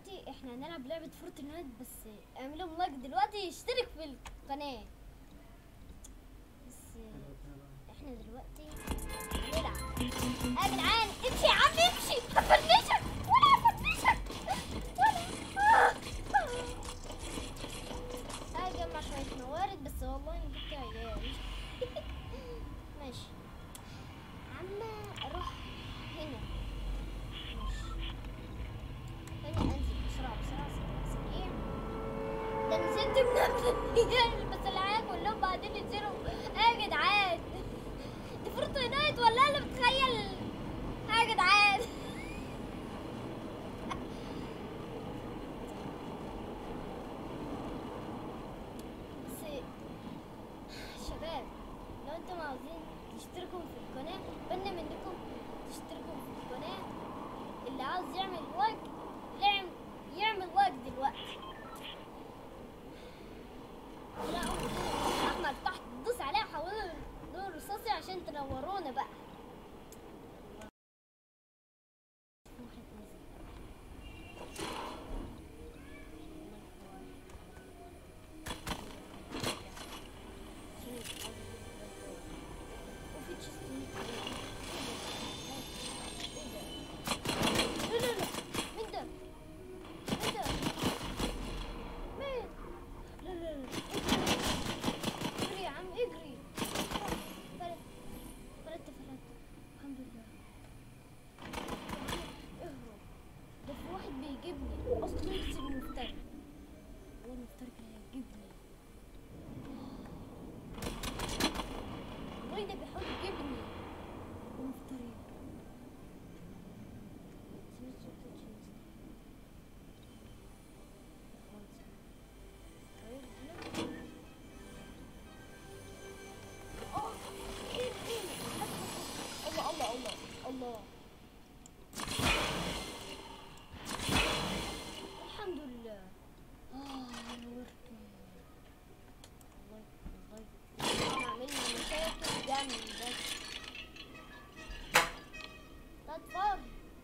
دلوقتي احنا هنلعب لعبة فورتنايت بس اعملوا لايك دلوقتي اشترك في القناة بس احنا دلوقتي هنلعب يا جدعان امشي يا عم امشي هفنشك ولا هفنشك ولا هجمع شوية موارد بس والله جبت عيال ماشي عم اروح هنا ماشي هنا انزل بسرعة بسرعة سريع سريع ده نزلت من قبل بس العيال كلهم بعدين ينزلوا ايه يا جدعان دي فورتنايت ولا انا بتخيل ايه يا جدعان بس شباب لو انتم عاوزين تشتركوا في القناة بنا منكم تشتركوا في القناة اللي عاوز يعمل لايك يعمل يعمل لايك دلوقتي لا احمد تحت دوس عليها حولوا دور رصاصي عشان تنورونا بقى وفي تشيستين لا لا لا مين ده؟ مين ده؟ مين؟ لا لا لا اجري يا عم اجري فلت فلت فلت الحمد لله اهرب ده في واحد بيجيبني اصلا نفس المفتري هو المفتري كان هيجيبني والله ده بيحاول يجيبني المفتري سمعت صوت الجينز. طيب هنا اه ايه ايه الله الله الله الله الحمد لله اه نورت والله والله عامل لي مشاكل جامد بس لا تفر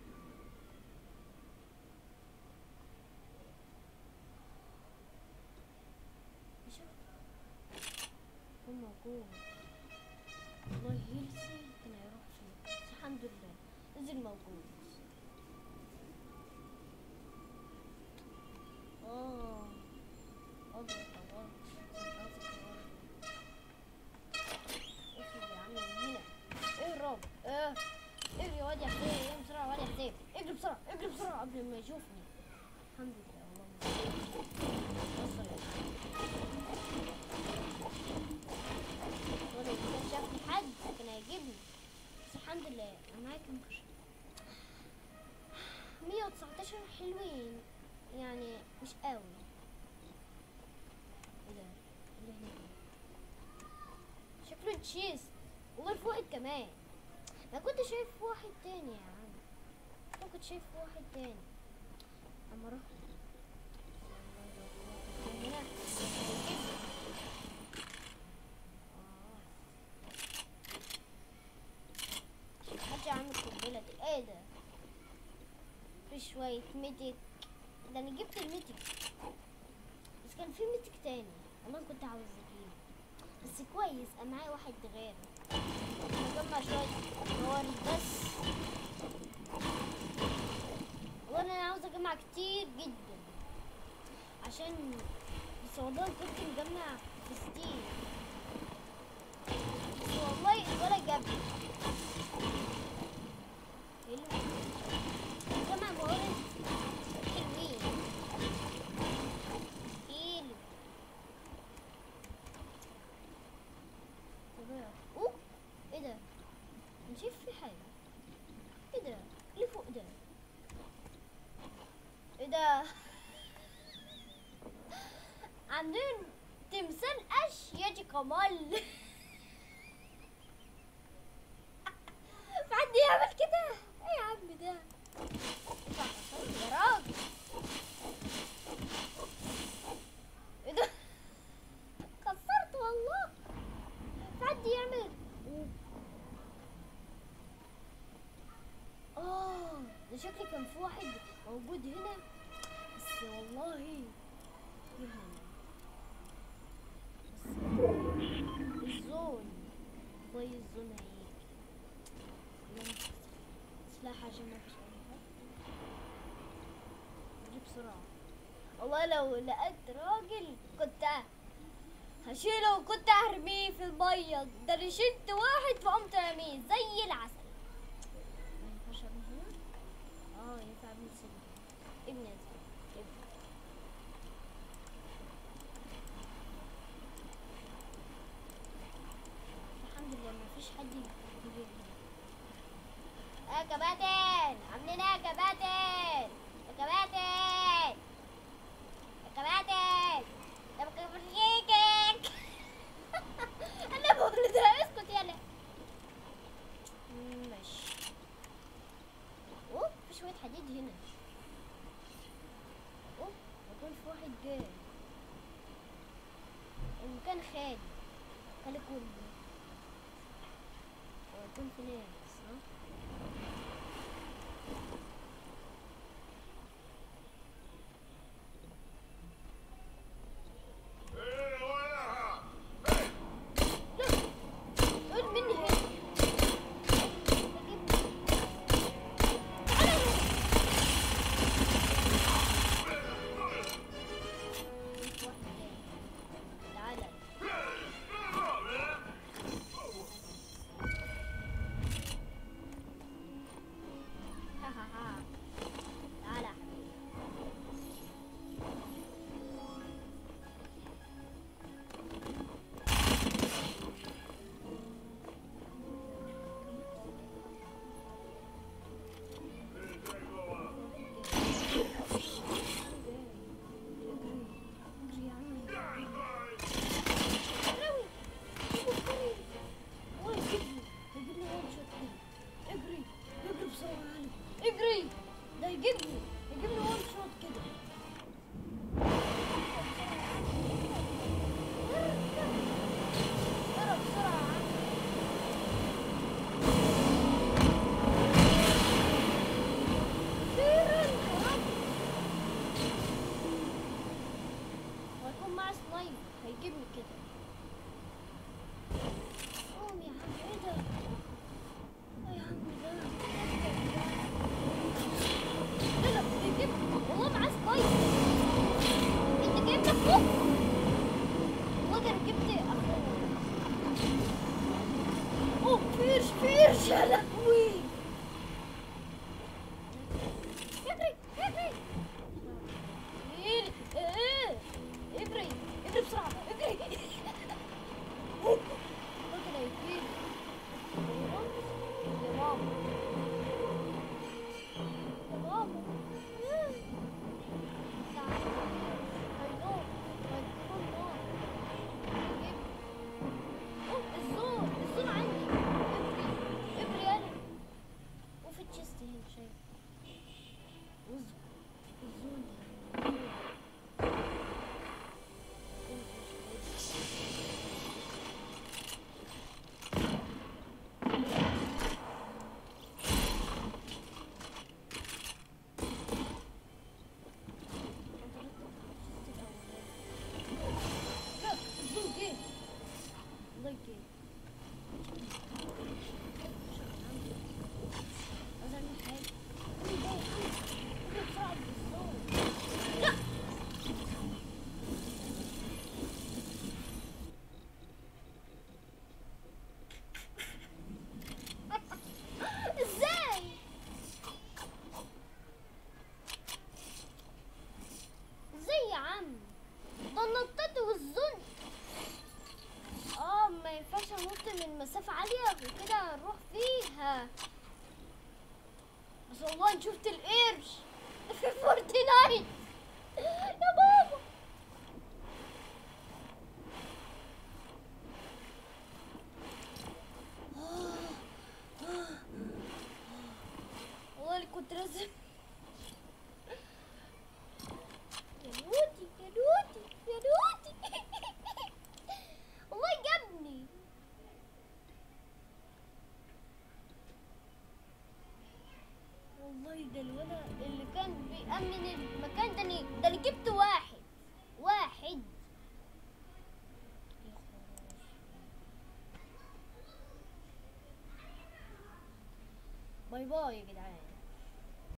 هو موجود والله هيلسي كان هيروح فين بس الحمد لله نزل موجود اه ابيض طبعا اخرج يا عم من هنا اهرب اه اجري يا واد يا حسين اجري بسرعه يا واد يا حسين اجري بسرعه اجري بسرعه قبل ما يشوفني الحمد لله والله وصل يا ولا كان شافني حد كان هيجيبني بس الحمد لله انا معايا كام قرش 119 حلوين يعني مش قوي ايه ده إيه اللي هنا ده؟ شكله تشيست والله في واحد كمان انا كنت شايف واحد تاني يا عم انا كنت شايف واحد تاني اما اروح هنا هيجيبني. محدش عامل القنبلة دي ايه ده في شوية ميتك ده انا جبت الميتك بس كان في ميتك تاني انا كنت عاوز اجيبه بس كويس انا معايا واحد غيره نجمع شوية موارد بس وانا عاوز اجمع كتير جدا عشان بس والله كنت مجمع في ستيم بس والله الولد جابني حلو جمع موارد حلوين حلو طب اوه ايه ده انا شايف في حاجة ايه ده اللي فوق ده ايه ده عاملين تمثال قش يجي كمال في حد يعمل كده ايه يا عم ده يا راجل ايه ده كسرت والله في حد يعمل اه ده شكلي كان في واحد موجود هنا بس والله يهم بس الزون ضي الزون هيك سلاح عشان ما فيش جيب بسرعة والله لو لقيت راجل كنت هشيله وكنت هرميه في المية ده انا شلت واحد فقمت رميه زي العسل ما ينفعش ارمي هنا اه ينفع ابني سلم ابني يا زلمة ابني الحمد لله ما فيش حد يجيب هنا يا كباتن عاملين ايه يا كباتن يا كباتن يا كباتن ده بكبريتك انا بقول ده اسكت يلا ماشي اوه في شوية حديد هنا اوه يكون في واحد جاي المكان خالي خالي كله ويكون في ناس ها لا قول مني هنا بجيب- تعالى هنا. في واحد جاي. تعالى ها ها ها تعالى يا حبيبي اجري يا عمي اجري اجري والله يجيبني يجيبني وان شوت كده اجري اجري بسرعة يا علي اجري ده يجيبني يجيبني وان شوت كده اهرب بسرعة يا عم أخيراً هربت. وهيكون معاه سنايبر هيجيبني كده قوم يا عم ايه ده؟ ايه يا عم ده؟ لا لا بيجيبني والله معاه سنايبر انت جايب لك فوق والله ده انا جبت اخوه اوه فيرش فيرش يا لهوي اجري اجري ايه ايه اجري اجري بسرعة اجري ممكن هيجيب يا ماما يا ماما تعالى هينور هيكون نار هيجيب اوه الزون الزون عندي ابري ابري انا وفي التشيست هنا شايف وز- الزون لا الزون جه والله جه عايز اعمل حاجة انا جاي اجري بسرعة بالزون لا ازاي ازاي يا عم ده نطيت والزون اه ما ينفعش انط من مسافة عالية وكده نروح فيها بس والله أنا شفت القرش في فورتنايت يا بابا والله اللي كنت لازم يا نوتي يا نوتي يا نوتي والله جابني والله ده الولد اللي كان بيأمن المكان ده اللي ده اللي جبت واحد واحد يا خراشي. باي باي يا جدعان